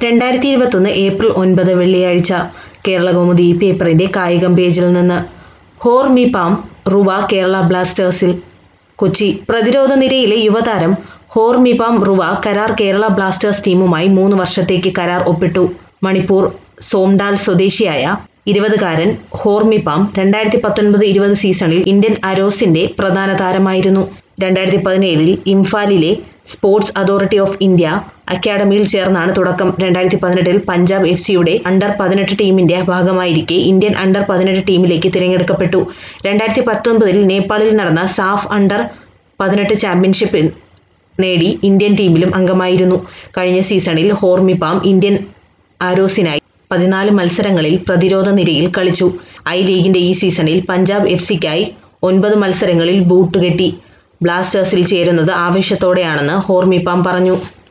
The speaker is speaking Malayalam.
രണ്ടായിരത്തി ഇരുപത്തൊന്ന് ഏപ്രിൽ ഒൻപത് വെള്ളിയാഴ്ച കേരളകൗമുദി പേപ്പറിന്റെ കായികം പേജിൽ നിന്ന് ഹോർമിപാം റുവ കേരള ബ്ലാസ്റ്റേഴ്സിൽ കൊച്ചി പ്രതിരോധ നിരയിലെ യുവതാരം ഹോർമിപാം റുവ കരാർ കേരള ബ്ലാസ്റ്റേഴ്സ് ടീമുമായി മൂന്ന് വർഷത്തേക്ക് കരാർ ഒപ്പിട്ടു മണിപ്പൂർ സോംഡാൽ സ്വദേശിയായ ഇരുപതുകാരൻ ഹോർമിപാം രണ്ടായിരത്തി പത്തൊൻപത് ഇരുപത് സീസണിൽ ഇന്ത്യൻ അരോസിന്റെ പ്രധാന താരമായിരുന്നു രണ്ടായിരത്തി പതിനേഴിൽ ഇംഫാലിലെ സ്പോർട്സ് അതോറിറ്റി ഓഫ് ഇന്ത്യ അക്കാഡമിയിൽ ചേർന്നാണ് തുടക്കം രണ്ടായിരത്തി പതിനെട്ടിൽ പഞ്ചാബ് എഫ് സിയുടെ അണ്ടർ പതിനെട്ട് ടീമിന്റെ ഭാഗമായിരിക്കെ ഇന്ത്യൻ അണ്ടർ പതിനെട്ട് ടീമിലേക്ക് തിരഞ്ഞെടുക്കപ്പെട്ടു രണ്ടായിരത്തി പത്തൊൻപതിൽ നേപ്പാളിൽ നടന്ന സാഫ് അണ്ടർ പതിനെട്ട് ചാമ്പ്യൻഷിപ്പ് നേടി ഇന്ത്യൻ ടീമിലും അംഗമായിരുന്നു കഴിഞ്ഞ സീസണിൽ ഹോർമിപാം ഇന്ത്യൻ ആരോസിനായി പതിനാല് മത്സരങ്ങളിൽ പ്രതിരോധ നിരയിൽ കളിച്ചു ഐ ലീഗിന്റെ ഈ സീസണിൽ പഞ്ചാബ് എഫ് സിക്കായി ഒൻപത് മത്സരങ്ങളിൽ ബൂട്ട് കെട്ടി ബ്ലാസ്റ്റേഴ്സിൽ ചേരുന്നത് ആവേശത്തോടെയാണെന്ന് ഹോർമിപാം പറഞ്ഞു